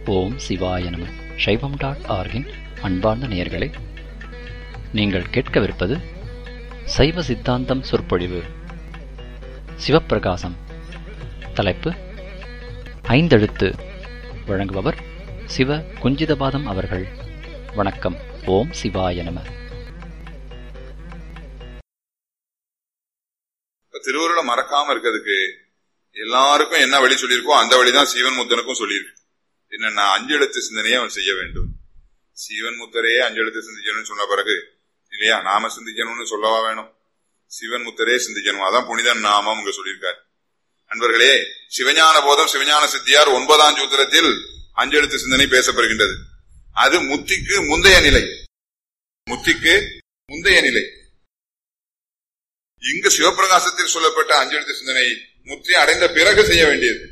ஓம் சிவாய நம சைவம் டாட் ஆர்கின் அன்பார்ந்த நேயர்களே நீங்கள் கேட்கவிருப்பது சைவ சித்தாந்தம் சொற்பொழிவு சிவப்பிரகாசம் தலைப்பு ஐந்தெழுத்து வழங்குபவர் சிவ குஞ்சிதபாதம் அவர்கள் வணக்கம் ஓம் சிவாய நம திருவருளை மறக்காம இருக்கிறதுக்கு எல்லாருக்கும் என்ன வழி சொல்லியிருக்கோ அந்த வழிதான் சீவன் முத்தனுக்கும் சொல்லியிருக்கு என்னன்னா அஞ்சு எழுத்து சிந்தனையை அவன் செய்ய வேண்டும் சீவன் முத்தரே அஞ்சு எழுத்து சிந்திக்கணும்னு சொன்ன பிறகு இல்லையா நாம சிந்திக்கணும்னு சொல்லவா வேணும் சிவன் முத்தரே சிந்திக்கணும் அதான் புனிதன் நாமம் இங்க சொல்லியிருக்காரு நண்பர்களே சிவஞான போதம் சிவஞான சித்தியார் ஒன்பதாம் சூத்திரத்தில் அஞ்செழுத்து சிந்தனை பேசப்படுகின்றது அது முத்திக்கு முந்தைய நிலை முத்திக்கு முந்தைய நிலை இங்கு சிவபிரகாசத்தில் சொல்லப்பட்ட அஞ்செழுத்து சிந்தனை முத்தி அடைந்த பிறகு செய்ய வேண்டியது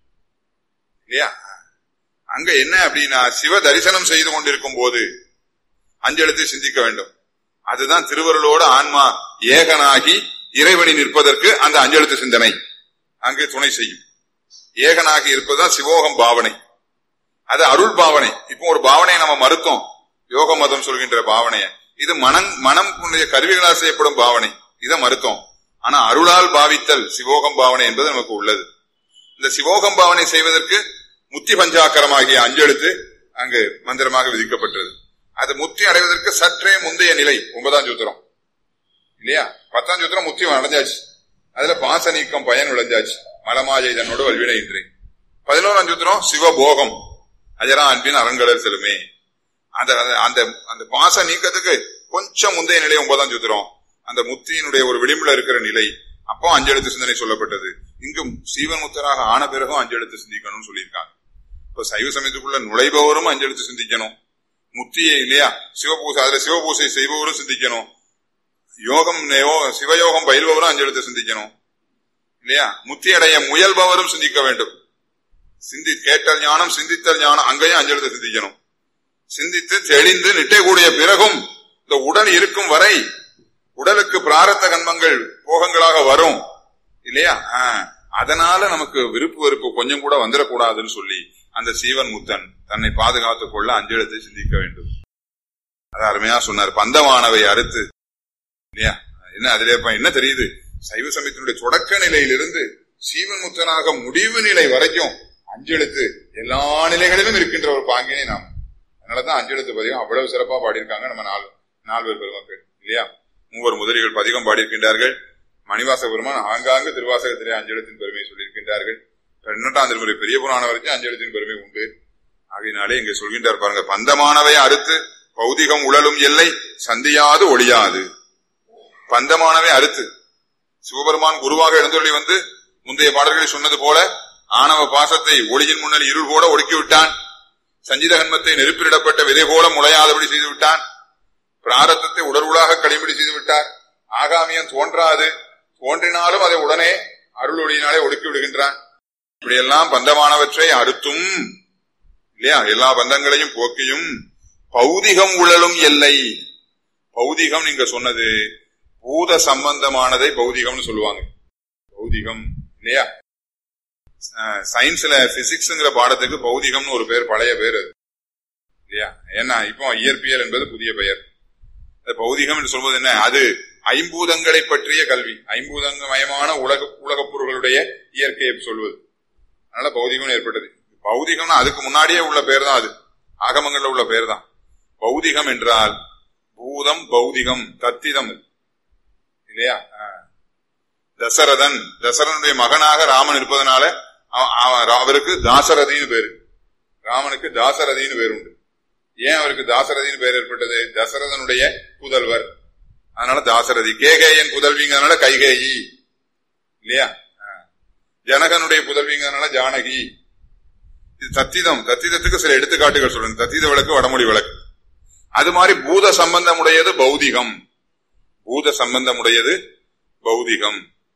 இல்லையா அங்க என்ன அப்படின்னா சிவ தரிசனம் செய்து கொண்டிருக்கும் போது அஞ்செழுத்தை சிந்திக்க வேண்டும் அதுதான் திருவருளோடு ஆன்மா ஏகனாகி இறைவனி நிற்பதற்கு அந்த அஞ்செழுத்து சிந்தனை அங்கு துணை செய்யும் ஏகனாகி இருப்பதுதான் சிவோகம் பாவனை அது அருள் பாவனை இப்போ ஒரு பாவனையை நம்ம மறுத்தோம் யோக மதம் சொல்கின்ற பாவனைய இது மனம் மனம் கருவிகளால் செய்யப்படும் பாவனை இதை மறுத்தோம் ஆனா அருளால் பாவித்தல் சிவோகம் பாவனை என்பது நமக்கு உள்ளது இந்த சிவோகம் பாவனை செய்வதற்கு முத்தி பஞ்சாக்கரமாகிய அஞ்செழுத்து அங்கு மந்திரமாக விதிக்கப்பட்டது அது முத்தி அடைவதற்கு சற்றே முந்தைய நிலை ஒன்பதாம் சூத்திரம் இல்லையா பத்தாம் சூத்திரம் முத்தி அடைஞ்சாச்சு அதுல பாச நீக்கம் பயன் விளைஞ்சாச்சு மலமாஜை தன்னோடு வல்வினை இன்றே பதினோராம் சூத்திரம் சிவபோகம் அஜரா அன்பின் அரண்கடல் செலுமே அந்த அந்த அந்த பாச நீக்கத்துக்கு கொஞ்சம் முந்தைய நிலை ஒன்பதாம் சூத்திரம் அந்த முத்தியினுடைய ஒரு விளிம்புல இருக்கிற நிலை அப்போ அஞ்செழுத்து சிந்தனை சொல்லப்பட்டது இங்கும் சீவன் முத்தராக ஆன பிறகும் அஞ்செழுத்து சிந்திக்கணும்னு சொல்லியிருக்காங்க இப்ப சைவ சமயத்துக்குள்ள நுழைபவரும் அஞ்செழுத்து சிந்திக்கணும் முத்தியே இல்லையா சிவபூசை அதுல சிவபூசை செய்பவரும் சிந்திக்கணும் யோகம் சிவயோகம் பயில்பவரும் அஞ்செழுத்து சிந்திக்கணும் இல்லையா முத்தி அடைய முயல்பவரும் சிந்திக்க வேண்டும் சிந்தி கேட்டல் ஞானம் சிந்தித்தல் ஞானம் அங்கேயும் அஞ்செழுத்து சிந்திக்கணும் சிந்தித்து தெளிந்து நிட்டை கூடிய பிறகும் இந்த உடல் இருக்கும் வரை உடலுக்கு பிராரத்த கண்மங்கள் போகங்களாக வரும் இல்லையா அதனால நமக்கு விருப்பு வெறுப்பு கொஞ்சம் கூட வந்துடக்கூடாதுன்னு சொல்லி அந்த சீவன் முத்தன் தன்னை பாதுகாத்துக் கொள்ள அஞ்செழுத்தை சிந்திக்க வேண்டும் அது அருமையா சொன்னார் பந்தமானவை அறுத்து இல்லையா என்ன அதிலே என்ன தெரியுது சைவ சமயத்தினுடைய தொடக்க நிலையிலிருந்து சீவன் முத்தனாக முடிவு நிலை வரைக்கும் அஞ்செழுத்து எல்லா நிலைகளிலும் இருக்கின்ற ஒரு பாங்கினை நாம் அதனாலதான் அஞ்செழுத்து பதிகம் அவ்வளவு சிறப்பா பாடியிருக்காங்க நம்ம நாலு நால்வர் பெருமக்கள் இல்லையா மூவர் முதலிகள் பதிகம் பாடியிருக்கின்றார்கள் மணிவாச பெருமான் ஆங்காங்கு திருவாசகத்திலே அஞ்செழுத்தின் பெருமையை சொல்லியிருக்கின்றார்கள் பன்னெண்டாம் திருமுறை பெரிய புராண வரைக்கும் அஞ்செழுத்தின் பெருமை உண்டு ஆகையினாலே இங்க சொல்கின்றார் பாருங்க பந்தமானவை அறுத்து பௌதிகம் உழலும் எல்லை சந்தியாது ஒளியாது பந்தமானவை அறுத்து சிவபெருமான் குருவாக எழுந்தொள்ளி வந்து முந்தைய பாடல்களில் சொன்னது போல ஆணவ பாசத்தை ஒளியின் முன்னல் இருள் போல ஒடுக்கி விட்டான் சஞ்சித கண்மத்தை நெருப்பிலிடப்பட்ட விதை போல முளையாதபடி செய்து விட்டான் பிராரத்தத்தை உடற்கூடாக கழிம்படி செய்து விட்டார் ஆகாமியம் தோன்றாது தோன்றினாலும் அதை உடனே அருள் ஒளியினாலே ஒடுக்கி விடுகின்றான் இப்படியெல்லாம் பந்தமானவற்றை அறுத்தும் இல்லையா எல்லா பந்தங்களையும் போக்கியும் பௌதிகம் உழலும் எல்லை பௌதிகம் நீங்க சொன்னது பூத சம்பந்தமானதை பௌதிகம்னு சொல்லுவாங்க பௌதிகம் இல்லையா சயின்ஸ்ல பிசிக்ஸ்ங்கிற பாடத்துக்கு பௌதிகம்னு ஒரு பேர் பழைய பேர் அது இல்லையா ஏன்னா இப்போ இயற்பியல் என்பது புதிய பெயர் பௌதிகம் என்று சொல்வது என்ன அது ஐம்பூதங்களை பற்றிய கல்வி ஐம்பூதங்கமயமான உலக உலகப் பொருள்களுடைய இயற்கையை சொல்வது அதனால பௌதிகம் ஏற்பட்டது பௌதிகம்னா அதுக்கு முன்னாடியே உள்ள பேர் தான் அது ஆகமங்கள்ல உள்ள பேர் தான் பௌதிகம் என்றால் பூதம் பௌதிகம் தத்திதம் இல்லையா தசரதன் தசரனுடைய மகனாக ராமன் இருப்பதனால அவருக்கு தாசரதின்னு பேரு ராமனுக்கு தாசரதின்னு பேர் உண்டு ஏன் அவருக்கு தாசரதின்னு பேர் ஏற்பட்டது தசரதனுடைய புதல்வர் அதனால தாசரதி கேகேயன் புதல்விங்கிறதுனால கைகேயி இல்லையா ஜனகனுடைய புதல்விங்கிறதுனால ஜானகி இது தத்திதம் தத்திதத்துக்கு சில எடுத்துக்காட்டுகள் சொல்லுங்க தத்தித விளக்கு வடமொழி விளக்கு அது மாதிரி பூத சம்பந்தமுடையது பௌதிகம் பூத சம்பந்தமுடையது பௌதிகம்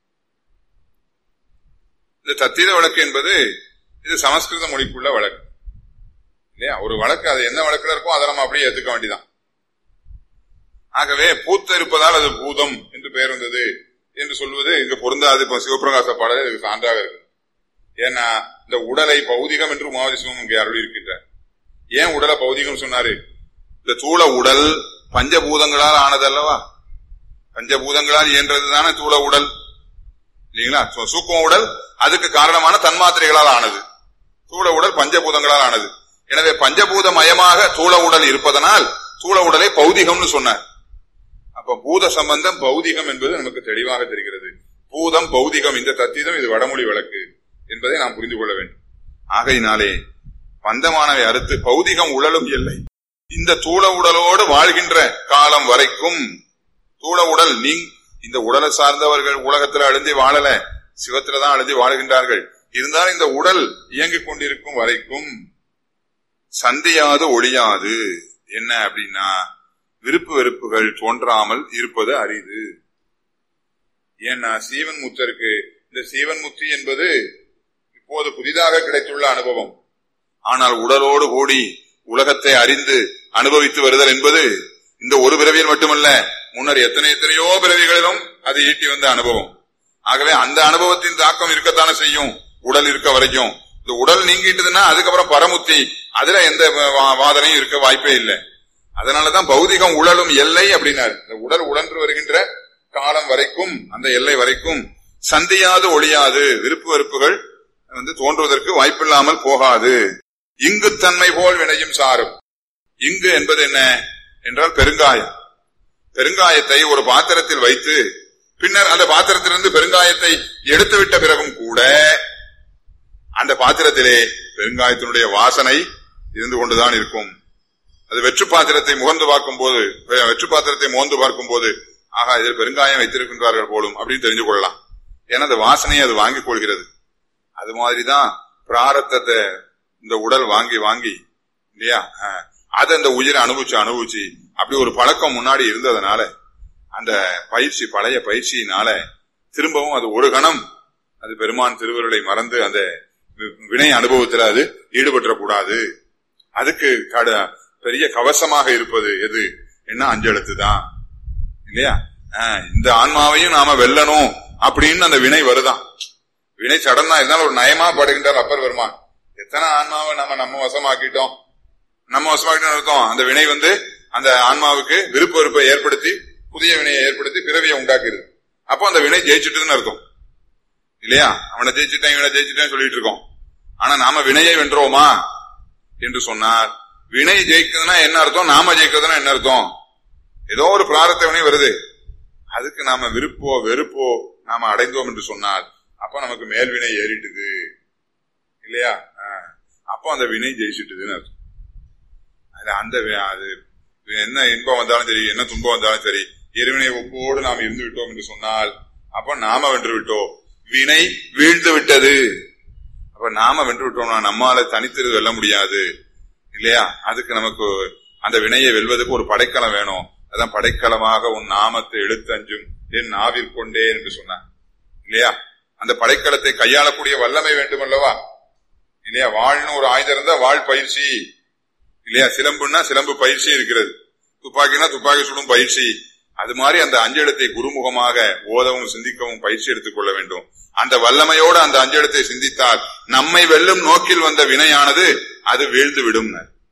இந்த தத்தித வழக்கு என்பது இது சமஸ்கிருத மொழிக்குள்ள வழக்கு இல்லையா ஒரு வழக்கு அது என்ன வழக்குல இருக்கோ அதை நம்ம அப்படியே ஏத்துக்க வேண்டிதான் ஆகவே பூத்த இருப்பதால் அது பூதம் என்று பெயர் வந்தது என்று சொல்வது இங்கு பொருந்தாது இப்ப சிவபிரகாச பாடல் இதுக்கு சான்றாக இருக்கு ஏன்னா இந்த உடலை பௌதிகம் என்று உமாவதி சிவம் இங்கே அருள் இருக்கின்றார் ஏன் உடலை பௌதிகம் சொன்னாரு இந்த தூள உடல் பஞ்சபூதங்களால் ஆனதல்லவா பஞ்சபூதங்களால் இயன்றது தானே தூள உடல் இல்லைங்களா சு- சூக்கும உடல் அதுக்கு காரணமான தன்மாத்திரைகளால் ஆனது தூள உடல் பஞ்சபூதங்களால் ஆனது எனவே பஞ்சபூத மயமாக தூள உடல் இருப்பதனால் தூள உடலை பௌதிகம்னு சொன்னார் அப்ப பூத சம்பந்தம் பௌதிகம் என்பது நமக்கு தெளிவாக தெரிகிறது பூதம் பௌதிகம் இந்த தத்திதம் இது வடமொழி வழக்கு என்பதை நாம் புரிந்து கொள்ள வேண்டும் ஆகையினாலே பந்தமானவை அறுத்து பௌதிகம் உடலும் இல்லை இந்த தூள உடலோடு வாழ்கின்ற காலம் வரைக்கும் தூள உடல் நீ இந்த உடலை சார்ந்தவர்கள் உலகத்துல அழுந்தி வாழல சிவத்துல தான் அழுந்தி வாழ்கின்றார்கள் இருந்தாலும் இந்த உடல் இயங்கிக் கொண்டிருக்கும் வரைக்கும் சந்தையாது ஒழியாது என்ன அப்படின்னா விருப்பு வெறுப்புகள் தோன்றாமல் இருப்பது அரிது ஏன்னா சீவன் முத்தருக்கு இந்த சீவன் முத்தி என்பது இப்போது புதிதாக கிடைத்துள்ள அனுபவம் ஆனால் உடலோடு கூடி உலகத்தை அறிந்து அனுபவித்து வருதல் என்பது இந்த ஒரு பிறவியில் மட்டுமல்ல முன்னர் எத்தனை எத்தனையோ பிறவிகளிலும் அது ஈட்டி வந்த அனுபவம் ஆகவே அந்த அனுபவத்தின் தாக்கம் இருக்கத்தானே செய்யும் உடல் இருக்க வரைக்கும் இந்த உடல் நீங்கிட்டுதுன்னா அதுக்கப்புறம் பரமுத்தி அதுல எந்த வா- வாதனையும் இருக்க வாய்ப்பே இல்லை அதனாலதான் பௌதிகம் உழலும் எல்லை அப்படின்னாரு இந்த உடல் உழன்று வருகின்ற காலம் வரைக்கும் அந்த எல்லை வரைக்கும் சந்தியாது ஒழியாது விருப்பு வெறுப்புகள் வந்து தோன்றுவதற்கு வாய்ப்பில்லாமல் போகாது இங்கு தன்மை போல் வினையும் சாரும் இங்கு என்பது என்ன என்றால் பெருங்காயம் பெருங்காயத்தை ஒரு பாத்திரத்தில் வைத்து பின்னர் அந்த பாத்திரத்திலிருந்து பெருங்காயத்தை எடுத்துவிட்ட பிறகும் கூட அந்த பாத்திரத்திலே பெருங்காயத்தினுடைய வாசனை இருந்து கொண்டுதான் இருக்கும் அது வெற்று பாத்திரத்தை முகந்து பார்க்கும் போது வெ- வெற்று பாத்திரத்தை மோந்து பார்க்கும் போது ஆகா இதில் பெருங்காயம் வைத்திருக்கின்றார்கள் போலும் அப்படின்னு தெரிஞ்சு கொள்ளலாம் ஏன்னா அந்த வாசனையை அது வாங்கிக் கொள்கிறது அது மாதிரிதான் பிராரத்தத்தை இந்த உடல் வாங்கி வாங்கி இல்லையா அஹ், அதை அந்த உயிரை அனுபவிச்சு அனுபவிச்சு அப்படி ஒரு பழக்கம் முன்னாடி இருந்ததுனால அந்த பயிற்சி பழைய பயிற்சியினால திரும்பவும் அது ஒரு கணம் அது பெருமான் திருவருளை மறந்து அந்த வி- வினை அனுபவத்துல அது ஈடுபற்றக்கூடாது அதுக்கு கட- பெரிய கவசமாக இருப்பது எது என்ன அஞ்செழுத்து தான் இல்லையா ஆஹ், இந்த ஆன்மாவையும் நாம வெல்லணும் அப்படின்னு அந்த வினை வருதான் வினை சடன் தான் இருந்தாலும் ஒரு நயமா படுகின்றார் அப்பர் பெருமான் எத்தனை ஆன்மாவை நம்ம நம்ம வசமாக்கிட்டோம் நம்ம வசமாக்கிட்டோம் அர்த்தம் அந்த வினை வந்து அந்த ஆன்மாவுக்கு விருப்ப வெறுப்பை ஏற்படுத்தி புதிய வினையை ஏற்படுத்தி பிறவியை உண்டாக்குறது அப்போ அந்த வினை ஜெயிச்சுட்டுதுன்னு அர்த்தம் இல்லையா அவனை ஜெயிச்சுட்டேன் இவனை ஜெயிச்சுட்டேன் சொல்லிட்டு இருக்கோம் ஆனா நாம வினையை வென்றோமா என்று சொன்னார் வினை ஜெயிக்குதுன்னா என்ன அர்த்தம் நாம ஜெயிக்கிறதுனா என்ன அர்த்தம் ஏதோ ஒரு பிராரத்த வினை வருது அதுக்கு நாம விருப்போ வெறுப்போ நாம அடைந்தோம் என்று சொன்னால் அப்ப நமக்கு மேல் வினை ஏறிட்டுது இல்லையா ஆஹ். அப்போ அந்த வினை ஜெயிச்சுட்டுதுன்னு அர்த்தம் அது அந்த வி- அது என்ன இன்பம் வந்தாலும் சரி என்ன துன்பம் வந்தாலும் சரி இறைவனை ஒப்போடு நாம் இருந்து விட்டோம் என்று சொன்னால் அப்ப நாம வென்று விட்டோம் வினை வீழ்ந்து விட்டது அப்ப நாம வென்று விட்டோம்னா நம்மால தனித்திரு வெல்ல முடியாது இல்லையா அதுக்கு நமக்கு அந்த வினையை வெல்வதற்கு ஒரு படைக்கலம் வேணும் அதான் படைக்கலமாக உன் நாமத்தை எழுத்தஞ்சும் என் நாவிற்கொண்டே என்று சொன்னான் இல்லையா அந்த படைக்கலத்தை கையாளக்கூடிய வல்லமை வேண்டும் அல்லவா இல்லையா வாழ்னு ஒரு ஆயுதம் இருந்தா வாழ் பயிற்சி இல்லையா சிலம்புன்னா சிலம்பு பயிற்சி இருக்கிறது துப்பாக்கினா துப்பாக்கி சுடும் பயிற்சி அது மாதிரி அந்த அஞ்செழுத்தை குருமுகமாக ஓதவும் சிந்திக்கவும் பயிற்சி எடுத்துக் கொள்ள வேண்டும் அந்த வல்லமையோடு அந்த அஞ்செழுத்தை சிந்தித்தால் நம்மை வெல்லும் நோக்கில் வந்த வினையானது அது வீழ்ந்து விடும்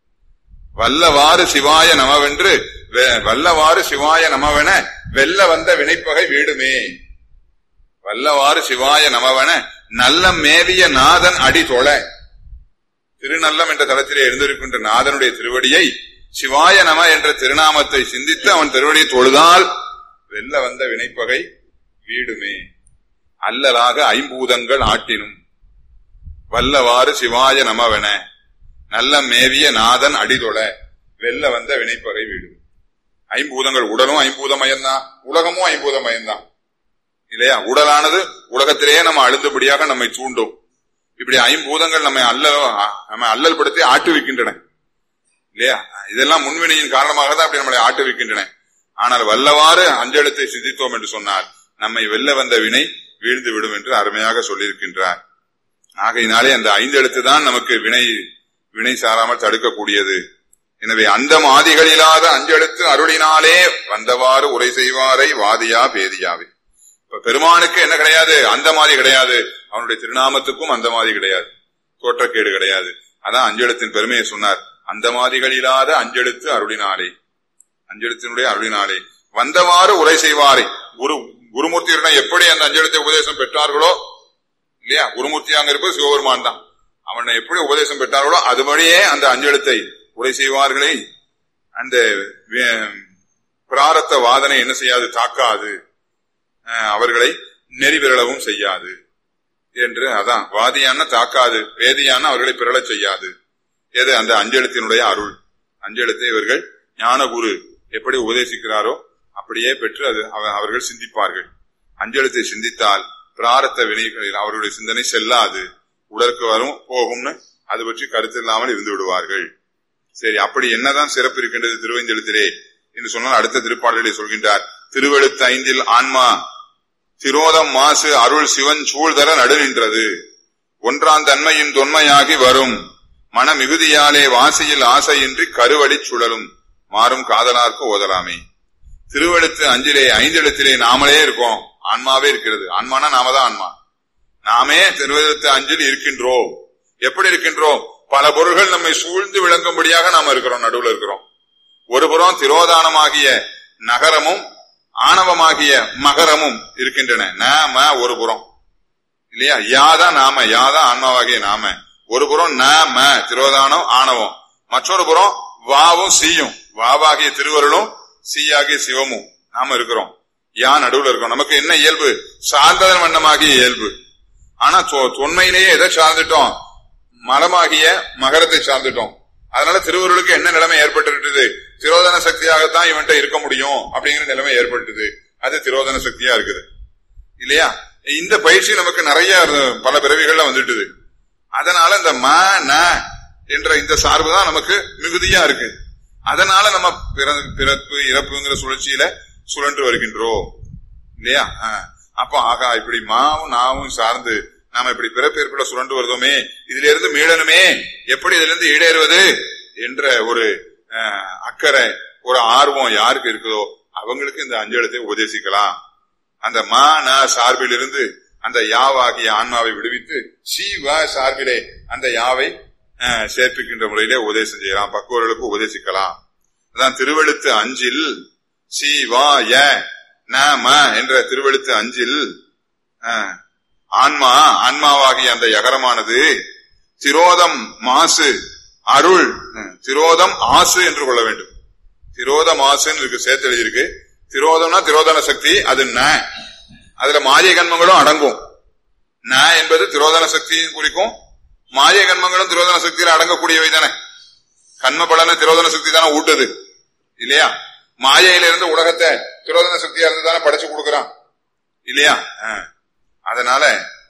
வல்லவாறு சிவாய நமவென்று வெ- வல்லவாறு சிவாய நமவென வெல்ல வந்த வினைப்பகை வீடுமே வல்லவாறு சிவாய நமவென நல்ல மேவிய நாதன் அடி தொழ திருநல்லம் என்ற தளத்திலே எழுந்திருக்கின்ற நாதனுடைய திருவடியை சிவாய நம என்ற திருநாமத்தை சிந்தித்து அவன் திருவடியை தொழுதால் வெல்ல வந்த வினைப்பகை வீடுமே அல்லலாக ஐம்பூதங்கள் ஆட்டினும் வல்லவாறு சிவாய நமவென நல்ல மேவிய நாதன் அடிதொழ வெல்ல வந்த வினைப்பகை வீடும் ஐம்பூதங்கள் உடலும் ஐம்பூதமயம்தான் உலகமும் ஐம்பூதமயம்தான் இல்லையா உடலானது உலகத்திலேயே நம்ம அழுந்தபடியாக நம்மை தூண்டும் இப்படி ஐம்பூதங்கள் நம்மை அல்ல நம்ம அல்லல் படுத்தி ஆட்டுவிக்கின்றன இல்லையா இதெல்லாம் முன்வினையின் காரணமாக தான் அப்படி நம்மளை ஆட்டுவிக்கின்றன ஆனால் வல்லவாறு அஞ்செழுத்தை சிந்தித்தோம் என்று சொன்னால் நம்மை வெல்ல வந்த வினை வீழ்ந்து விடும் என்று அருமையாக சொல்லியிருக்கின்றார் ஆகையினாலே அந்த ஐந்து எழுத்து தான் நமக்கு வினை வினை சாராமல் தடுக்கக்கூடியது எனவே அந்த மாதிகளில்லாத அஞ்செழுத்து அருளினாலே வந்தவாறு உரை செய்வாரை வாதியா பேதியாவே இப்ப பெருமானுக்கு என்ன கிடையாது அந்த மாதிரி கிடையாது அவனுடைய திருநாமத்துக்கும் அந்த மாதிரி கிடையாது தோற்றக்கேடு கிடையாது அதான் அஞ்செழுத்தின் பெருமையை சொன்னார் அந்தமாதிகள் இல்லாத அஞ்செழுத்து அருளினாலே அஞ்செழுத்தினுடைய அருளினாலே வந்தவாறு உரை செய்வாரே குரு குருமூர்த்தியிடம் எப்படி அந்த அஞ்செழுத்தை உபதேசம் பெற்றார்களோ இல்லையா குருமூர்த்தி அங்க இருப்பது சிவபெருமான் தான் அவனை எப்படி உபதேசம் பெற்றார்களோ அதுபடியே அந்த அஞ்செழுத்தை உரை செய்வார்களே அந்த வே- பிராரத்த வாதனை என்ன செய்யாது தாக்காது அஹ், அவர்களை நெறிவிரளவும் செய்யாது என்று அதான் வாதியான தாக்காது வேதியான அவர்களை பிறழச் செய்யாது எது அந்த அஞ்செழுத்தினுடைய அருள் அஞ்செழுத்தை இவர்கள் ஞானகுரு எப்படி உபதேசிக்கிறாரோ அப்படியே பெற்று அது அவ- அவர்கள் சிந்திப்பார்கள் அஞ்செழுத்தை சிந்தித்தால் பிராரத்த வினைகளில் அவர்களுடைய சிந்தனை செல்லாது உடலுக்கு வரும் போகும்னு அது பற்றி கருத்து இல்லாமல் இருந்து விடுவார்கள் சரி அப்படி என்னதான் சிறப்பு இருக்கின்றது திருவஞ்செழுத்திலே என்று சொன்னால் அடுத்த திருப்பாடலை சொல்கின்றார் திருவெழுத்து ஐந்தில் ஆன்மா திரோதம் மாசு அருள் சிவன் சூழ்தர நடு நின்றது ஒன்றாம் தன்மையின் தொன்மையாகி வரும் மன மிகுதியாலே வாசியில் ஆசையின்றி கருவழி சுழலும் மாறும் காதலார்க்கு ஓதலாமே திருவெழுத்து அஞ்சிலே ஐந்தெழுத்திலே நாமளே இருக்கோம் ஆன்மாவே இருக்கிறது ஆன்மானா நாம தான் ஆன்மா நாமே திருவெழுத்து அஞ்சில் இருக்கின்றோம் எப்படி இருக்கின்றோம் பல பொருள்கள் நம்மை சூழ்ந்து விளங்கும்படியாக நாம இருக்கிறோம் நடுவுல இருக்கிறோம் ஒரு புறம் திரோதானமாகிய நகரமும் ஆணவமாகிய மகரமும் இருக்கின்றன நாம ஒரு புறம் இல்லையா யாதான் நாம யாதான் ஆன்மாவாகிய நாம ஒரு புறம் நாம திரோதானம் ஆணவம் மற்றொரு புறம் வாவும் சீயும் வாவாகிய திருவருளும் சீயாகிய சிவமும் நாம இருக்கிறோம் யா நடுவுல இருக்கோம் நமக்கு என்ன இயல்பு சார்ந்ததன் வண்ணமாகிய இயல்பு ஆனா தொ- தொன்மையிலேயே எதை சார்ந்துட்டோம் மலமாகிய மகரத்தை சார்ந்துட்டோம் அதனால திருவருளுக்கு என்ன நிலைமை ஏற்பட்டு திரோதன சக்தியாகத்தான் இவன்ட்ட இருக்க முடியும் அப்படிங்கிற நிலைமை ஏற்பட்டுது அது திரோதன சக்தியா இருக்குது இல்லையா இந்த பயிற்சி நமக்கு நிறைய இரு- பல பிறவிகள்ல வந்துட்டுது அதனால இந்த ம ந என்ற இந்த சார்பு தான் நமக்கு மிகுதியா இருக்கு அதனால நம்ம பிற- பிறப்பு இறப்புங்கிற சுழற்சியில சுழன்று வருகின்றோம் இல்லையா ஆ. அப்போ ஆகா இப்படி மாவும் நாவும் சார்ந்து நாம இப்படி பிறப்பேற்புல சுழண்டு வருதோமே இதுல இருந்து மீளணுமே எப்படி இதுல இருந்து ஈடேறுவது என்ற ஒரு அஹ், அக்கறை ஒரு ஆர்வம் யாருக்கு இருக்குதோ அவங்களுக்கு இந்த அஞ்செழுத்தை உபதேசிக்கலாம் அந்த மா ந சார்பிலிருந்து அந்த யாவாகிய ஆன்மாவை விடுவித்து சிவ சார்பிலே அந்த யாவை அஹ், சேர்ப்பிக்கின்ற முறையிலே உபதேசம் செய்யலாம் பக்குவர்களுக்கு உபதேசிக்கலாம் அதான் திருவெழுத்து அஞ்சில் சி வா ய ந ம என்ற திருவெழுத்து அஞ்சில் அஹ், ஆன்மா ஆன்மாவாகிய அந்த யகரமானது திரோதம் மாசு அருள் அஹ், திரோதம் ஆசு என்று கொள்ள வேண்டும் திரோதம் ஆசுன்னு இருக்கு சேர்த்து எழுதியிருக்கு திரோதம்னா திரோதன சக்தி அது ந அதுல மாய கண்மங்களும் அடங்கும் ந என்பது திரோதன சக்தியும் குறிக்கும் மாய கண்மங்களும் திரோதன சக்தியில் அடங்கக்கூடியவை தானே கண்ம பலன திரோதன சக்தி தானே ஊட்டுது இல்லையா மாயையில இருந்து உலகத்தை திரோதன சக்தியா இருந்து தானே படைச்சு கொடுக்கறான் இல்லையா ஆ. அதனால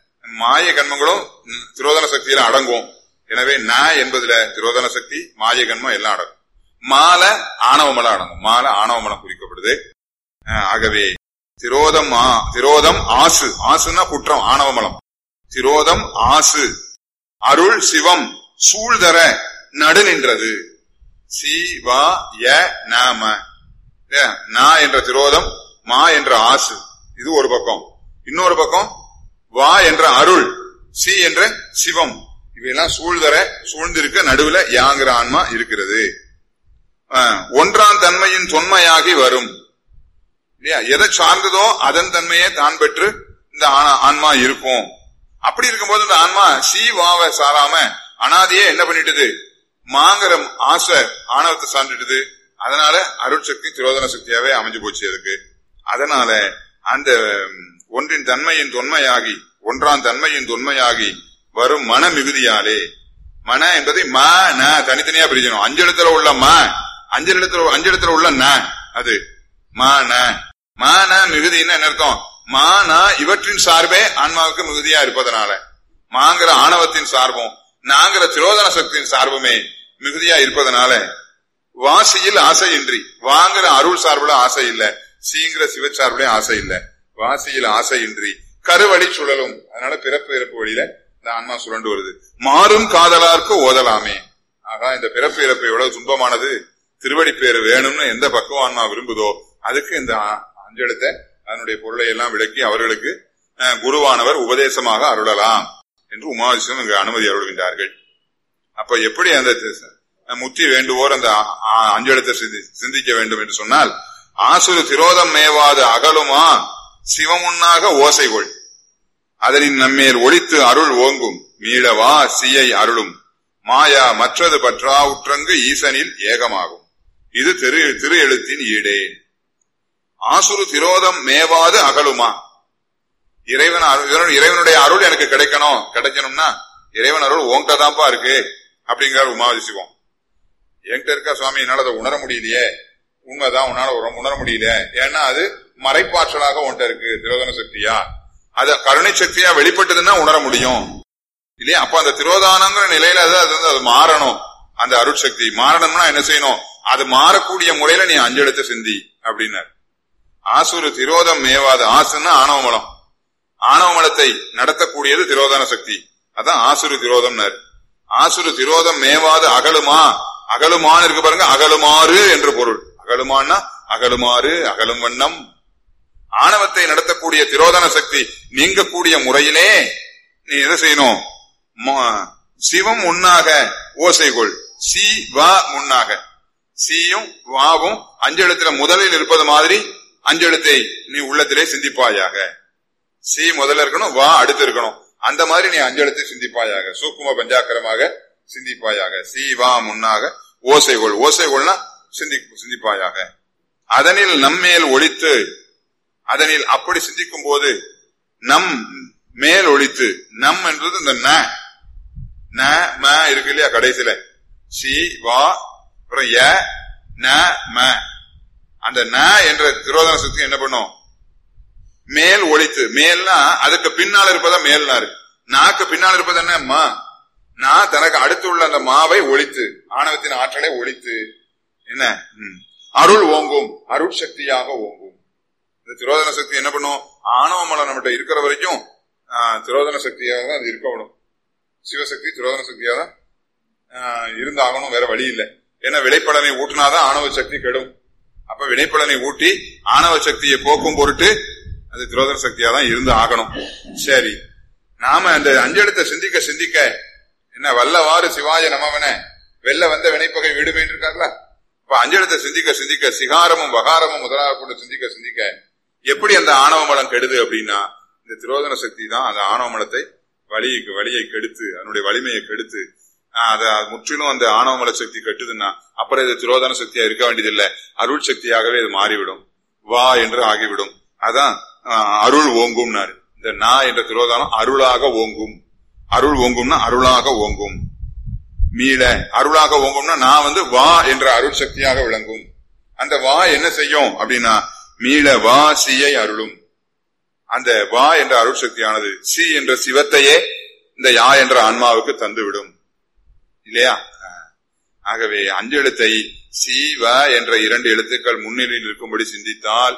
மாய கண்மங்களும் ம், திரோதன சக்தியில அடங்கும் எனவே ந என்பதுல திரோதன சக்தி மாய கண்மம் எல்லாம் அடங்கும் மால ஆணவமலம் அடங்கும் மால ஆணவமலம் குறிக்கப்படுது ஆ, ஆகவே திரோதம் ஆ- திரோதம் ஆசு ஆசுன்னா குற்றம் ஆணவமலம் திரோதம் ஆசு அருள் சிவம் சூழ்தர நடு நின்றது சிவா ய நாம ஏ, நா என்ற திரோதம் மா என்ற ஆசு இது ஒரு பக்கம் இன்னொரு பக்கம் வா என்ற அருள் சி என்ற சிவம் இவையெல்லாம் சூழ்தர சூழ்ந்திருக்க நடுவுல யாங்கிற ஆன்மா இருக்கிறது ஆ, ஒன்றாம் தன்மையின் தொன்மையாகி வரும் இல்லையா எதை சார்ந்ததோ அதன் தன்மையை தான் பெற்று இந்த ஆனா- ஆன்மா இருக்கும் அப்படி இருக்கும்போது இந்த ஆன்மா சி வாவை சாராம அனாதியே என்ன பண்ணிட்டுது மாங்கிற ஆசை ஆணவத்தை சார்ந்துட்டுது அதனால அருட்சக்தி திரோதன சக்தியாவே அமைஞ்சு போச்சு அதுக்கு அதனால அந்த ம், ஒன்றின் தன்மையின் தொன்மையாகி ஒன்றாம் தன்மையின் தொன்மையாகி வரும் மன மிகுதியாலே மன என்பதை ம ந தனித்தனியா பிரிக்கணும் அஞ்செழுத்துல உள்ள ம அஞ்செழுத்துல அஞ்செழுத்துல உள்ள ந அது ம ந ம ந மிகுதின்னு என்ன அர்த்தம் மா ந இவற்றின் சார்பே ஆன்மாவுக்கு மிகுதியா இருப்பதனால மாங்கிற ஆணவத்தின் சார்பும் நாங்கிற திரோதன சக்தியின் சார்புமே மிகுதியா இருப்பதனால வாசியில் ஆசையின்றி வாங்குற அருள் சார்புல ஆசை இல்ல சீங்கிற சிவச்சார்புல ஆசை இல்ல வாசியில் ஆசையின்றி கருவழி சுழலும் அதனால பிறப்பு இறப்பு வழியில இந்த ஆன்மா சுழண்டு வருது மாறும் காதலார்க்கு ஓதலாமே ஆகா இந்த பிறப்பு இறப்பு எவ்வளவு துன்பமானது திருவடி பேரு வேணும்னு எந்த பக்குவ ஆன்மா விரும்புதோ அதுக்கு இந்த ஆ- அஞ்செழுத்தை அதனுடைய பொருளை எல்லாம் விளக்கி அவர்களுக்கு அஹ், குருவானவர் உபதேசமாக அருளலாம் என்று உமாதிசம் இங்கு அனுமதி அருள்கின்றார்கள் அப்ப எப்படி அந்த தி- முத்தி வேண்டுவோர் அந்த ஆ- ஆ- அஞ்செழுத்தை சிந்தி- சிந்திக்க வேண்டும் என்று சொன்னால் ஆசுரு திரோதம் மேவாத அகலுமா சிவமுன்னாக ஓசைகொள் அதனின் நம்மேல் ஒளித்து அருள் ஓங்கும் மீளவா சியை அருளும் மாயா மற்றது பற்றா உற்றங்கு ஈசனில் ஏகமாகும் இது திரு திரு எழுத்தின் ஈடே ஆசுரு திரோதம் மேவாது அகலுமா இறைவன் அருள் இறைவன்- இறைவனுடைய அருள் எனக்கு கிடைக்கணும் கிடைக்கணும்னா இறைவன் அருள் உன்கிட்ட தான்ப்பா இருக்கு அப்படிங்கிறார் உமாவதி சிவம் என்கிட்ட இருக்கா சுவாமி என்னால அதை உணர முடியலையே உண்மைதான் உன்னால உணர- உணர முடியல ஏன்னா அது மறைப்பாற்றலாக உன்கிட்ட இருக்கு திரோதன சக்தியா அது கருணை சக்தியா வெளிப்பட்டதுன்னா உணர முடியும் இல்லையா அப்ப அந்த திரோதானங்கிற நிலையில அது அது வந்து அது மாறணும் அந்த அருட்சக்தி மாறணும்னா என்ன செய்யணும் அது மாறக்கூடிய முறையில நீ அஞ்செழுத்து சிந்தி அப்படின்னார் ஆசுரு திரோதம் மேவாத ஆசுன்னா ஆணவமலம் ஆணவமலத்தை நடத்தக்கூடியது திரோதான சக்தி அதான் ஆசுரு திரோதம்னார் ஆசுரு திரோதம் மேவாது அகலுமா அகலுமான்னு இருக்கு பாருங்க அகலுமாறு என்று பொருள் அகலுமான்னா அகலுமாறு அகலும் வண்ணம் ஆணவத்தை நடத்தக்கூடிய திரோதன சக்தி நீங்கக்கூடிய முறையிலே நீ என்ன செய்யணும் ம- சிவம் உண்ணாக ஓசைகொள் சி வா முன்னாக சீயும் வாவும் அஞ்செழுத்துல முதலில் இருப்பது மாதிரி அஞ்செழுத்தை நீ உள்ளத்திலே சிந்திப்பாயாக சி முதல்ல இருக்கணும் வா அடுத்து இருக்கணும் அந்த மாதிரி நீ அஞ்செழுத்தை சிந்திப்பாயாக சூக்கும பஞ்சாக்கரமாக சிந்திப்பாயாக சி வா முன்னாக ஓசைகொள் ஓசைகொள்னா சிந்தி சிந்திப்பாயாக அதனில் நம்மேல் ஒளித்து அதனில் அப்படி சிந்திக்கும் போது நம் மேல் ஒளித்து நம் என்றது இந்த ந ந ம இருக்கு இல்லையா கடைசியில சி வா அப்புறம் ய ந ம அந்த ந என்ற திரோதன சக்தி என்ன பண்ணும் மேல் ஒளித்து மேல்னா அதுக்கு பின்னால் இருப்பதா மேல்னாரு நாக்கு பின்னால் இருப்பது என்ன மா நான் தனக்கு அடுத்து உள்ள அந்த மாவை ஒழித்து ஆணவத்தின் ஆற்றலை ஒழித்து என்ன ம். அருள் ஓங்கும் அருள் சக்தியாக ஓங்கும் இந்த திரோதன சக்தி என்ன பண்ணும் ஆணவ மலம் நம்மகிட்ட இருக்கிற வரைக்கும் ஆ, திரோதன சக்தியாக தான் அது இருக்கணும் சிவசக்தி திரோதன சக்தியாக தான் ஆ, இருந்தாகணும் வேற வழி இல்லை ஏன்னா விளைப்பலனை ஊட்டினாதான் ஆணவ சக்தி கெடும் அப்ப வினைப்பலனை ஊட்டி ஆணவ சக்தியை போக்கும் பொருட்டு அது திரோதன சக்தியா தான் இருந்து ஆகணும் சரி நாம அந்த அஞ்செழுத்தை சிந்திக்க சிந்திக்க என்ன வல்லவாறு சிவாய நமவன வெல்ல வந்த வினைப்பகை விடுமே இருக்காங்களா இப்ப அஞ்செழுத்தை சிந்திக்க சிந்திக்க சிகாரமும் வகாரமும் முதலாக கொண்டு சிந்திக்க சிந்திக்க எப்படி அந்த ஆணவ மலம் கெடுது அப்படின்னா இந்த திரோதன சக்தி தான் அந்த ஆணவ மலத்தை வழிக்கு வழியை கெடுத்து அதனுடைய வலிமையை கெடுத்து ஆஹ் அத முற்றிலும் அந்த ஆணவ மல சக்தி கெட்டுதுன்னா அப்புறம் இது திரோதன சக்தியா இருக்க வேண்டியதில்லை அருள் சக்தியாகவே இது மாறிவிடும் வா என்று ஆகிவிடும் அதான் ஆஹ், அருள் ஓங்கும்னாரு இந்த நா என்ற திரோதானம் அருளாக ஓங்கும் அருள் ஓங்கும்னா அருளாக ஓங்கும் மீள அருளாக ஓங்கும்னா நான் வந்து வா என்ற அருள் சக்தியாக விளங்கும் அந்த வா என்ன செய்யும் அப்படின்னா மீள வா சியை அருளும் அந்த வா என்ற அருள் சக்தியானது சி என்ற சிவத்தையே இந்த யா என்ற ஆன்மாவுக்கு தந்துவிடும் இல்லையா ஆஹ். ஆகவே அஞ்சு எழுத்தை சி வ என்ற இரண்டு எழுத்துக்கள் முன்னிலையில் இருக்கும்படி சிந்தித்தால்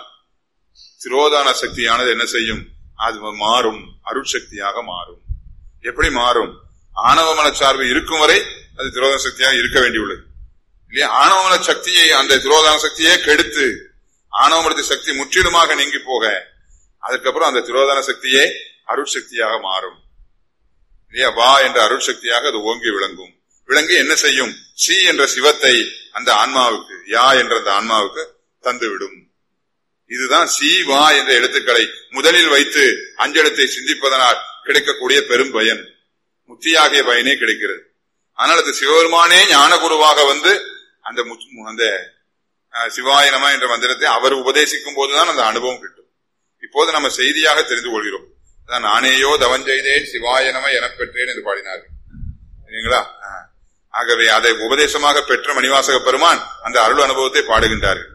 திரோதான சக்தியானது என்ன செய்யும் அது மாறும் அருட்சக்தியாக மாறும் எப்படி மாறும் ஆணவமல சார்பு இருக்கும் வரை அது திரோதான சக்தியாக இருக்க வேண்டியுள்ளது இல்லையா ஆணவமல சக்தியை அந்த திரோதான சக்தியே கெடுத்து ஆணவமலத்து சக்தி முற்றிலுமாக நீங்கி போக அதுக்கப்புறம் அந்த திரோதான சக்தியே அருட்சக்தியாக மாறும் இல்லையா வா என்ற அருட்சக்தியாக அது ஓங்கி விளங்கும் விளங்கி என்ன செய்யும் சி என்ற சிவத்தை அந்த ஆன்மாவுக்கு யா என்ற அந்த ஆன்மாவுக்கு தந்துவிடும் இதுதான் சி வா என்ற எழுத்துக்களை முதலில் வைத்து அஞ்செழுத்தை சிந்திப்பதனால் கிடைக்கக்கூடிய பெரும் பயன் முத்தியாகிய பயனே கிடைக்கிறது ஆனால் அது சிவபெருமானே ஞான குருவாக வந்து அந்த முத்- அந்த அஹ், சிவாய நம என்ற மந்திரத்தை அவர் உபதேசிக்கும் போதுதான் அந்த அனுபவம் கிட்டும் இப்போது நம்ம செய்தியாக தெரிந்து கொள்கிறோம் அதான் நானேயோ தவஞ்செய்தேன் சிவாய நம எனப் பெற்றேன் என்று பாடினார்கள் சரிங்களா அஹ். ஆகவே அதை உபதேசமாக பெற்ற மணிவாசக பெருமான் அந்த அருள் அனுபவத்தை பாடுகின்றார்கள்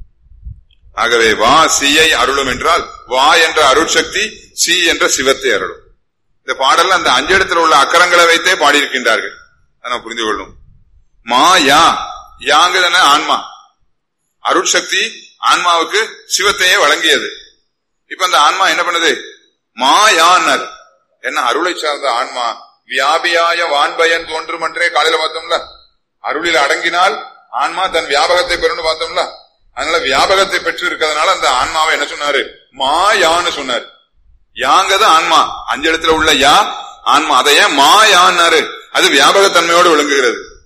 ஆகவே வா சியை அருளும் என்றால் வா என்ற அருட்சக்தி சி என்ற சிவத்தை அருளும் இந்த பாடல்ல அந்த அஞ்செழுத்தில் உள்ள அக்கரங்களை வைத்தே பாடியிருக்கின்றார்கள் அதை நாம் புரிந்து கொள்ளும் மா யா யாங்குதன ஆன்மா அருட்சக்தி ஆன்மாவுக்கு சிவத்தையே வழங்கியது இப்ப அந்த ஆன்மா என்ன பண்ணுது மா யான்னர் என்ன அருளை சார்ந்த ஆன்மா வியாபியாய வான்பயன் தோன்றும் என்றே காலையில பார்த்தோம்ல அருளில் அடங்கினால் ஆன்மா தன் வியாபகத்தை பெறும்னு பார்த்தோம்ல அதனால வியாபகத்தை பெற்று இருக்கிறதுனால அந்த ஆன்மாவை என்ன சொன்னாரு மா யான்னு சொன்னார் யாங்கது ஆன்மா அஞ்செழுத்துல உள்ள யா ஆன்மா அதை ஏன் மா யான்னாரு அது வியாபகத்தன்மையோடு விளங்குகிறது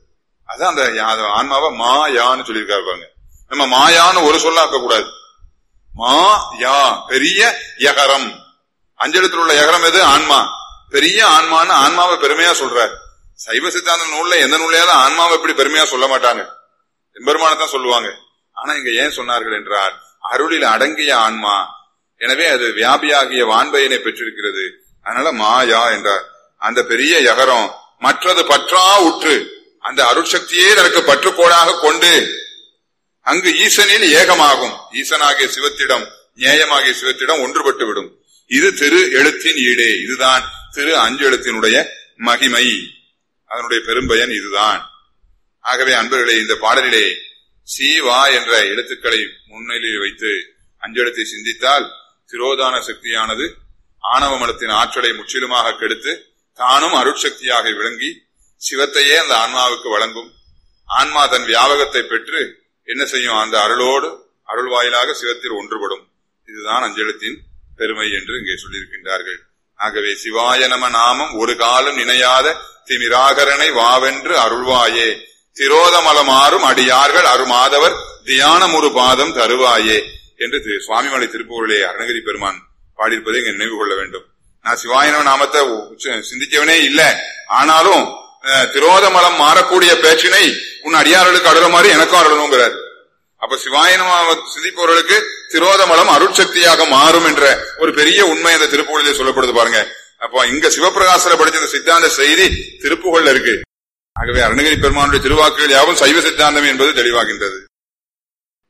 அதான் அந்த யா- அது ஆன்மாவை மாயான்னு சொல்லியிருக்காரு பாருங்க நம்ம மாயான்னு ஒரு சொல்லாக்க கூடாது மா யா பெரிய யகரம் அஞ்சலத்தில் உள்ள யகரம் எது ஆன்மா பெரிய ஆன்மான்னு ஆன்மாவை பெருமையா சொல்றார் சைவ சித்தாந்த நூல்ல எந்த நூல்லையாவது ஆன்மாவை இப்படி பெருமையா சொல்ல மாட்டாங்க எம்பெருமானை தான் சொல்லுவாங்க ஆனா இங்க ஏன் சொன்னார்கள் என்றால் அருளில் அடங்கிய ஆன்மா எனவே அது வியாபியாகிய வான்பயனை பெற்றிருக்கிறது அதனால மாயா என்றார் அந்த பெரிய யகரம் மற்றது பற்றா உற்று அந்த அருட்சக்தியே தனக்கு பற்றுக்கோடாக கொண்டு அங்கு ஈசனில் ஏகமாகும் ஈசனாகிய சிவத்திடம் நியாயமாகிய சிவத்திடம் ஒன்றுபட்டு விடும் இது திரு எழுத்தின் ஈடே இதுதான் திரு அஞ்சு எழுத்தினுடைய மகிமை அதனுடைய பெரும்பயன் இதுதான் ஆகவே அன்பர்களே இந்த பாடலிலே சி வா என்ற எழுத்துக்களை முன்னிலையில் வைத்து அஞ்செழுத்தை சிந்தித்தால் திரோதான சக்தியானது ஆணவ மலத்தின் ஆற்றலை முற்றிலுமாக கெடுத்து தானும் அருட்சக்தியாக விளங்கி சிவத்தையே அந்த ஆன்மாவுக்கு வழங்கும் ஆன்மா தன் வியாபகத்தை பெற்று என்ன செய்யும் அந்த அருளோடு அருள் வாயிலாக சிவத்தில் ஒன்றுபடும் இதுதான் அஞ்செழுத்தின் பெருமை என்று இங்கே சொல்லியிருக்கின்றார்கள் ஆகவே சிவாய நம நாமம் ஒரு காலம் நினையாத திமிராகரனை வாவென்று அருள்வாயே திரோதமலமாறும் அடியார்கள் அருமாதவர் தியானமுறு பாதம் தருவாயே என்று திரு சுவாமிமலை திருப்பூரிலே அருணகிரி பெருமான் பாடியிருப்பதை இங்க நினைவு கொள்ள வேண்டும் நான் சிவாயன நாமத்தை உச்ச- சிந்திக்கவனே இல்ல ஆனாலும் அஹ், திரோதமலம் மாறக்கூடிய பேச்சினை உன் அடியார்களுக்கு அருள மாதிரி எனக்கும் அருளணுங்கிறார் அப்ப சிவாயனமாக சிந்திப்பவர்களுக்கு திரோதமலம் அருட்சக்தியாக மாறும் என்ற ஒரு பெரிய உண்மை அந்த திருப்புகழிலே சொல்லப்படுது பாருங்க அப்போ இங்க சிவபிரகாசல படிச்ச இந்த சித்தாந்த செய்தி திருப்புகள்ல இருக்கு ஆகவே அருணகிரி பெருமானுடைய திருவாக்குகள் யாவும் சைவ சித்தாந்தம் என்பது தெளிவாகின்றது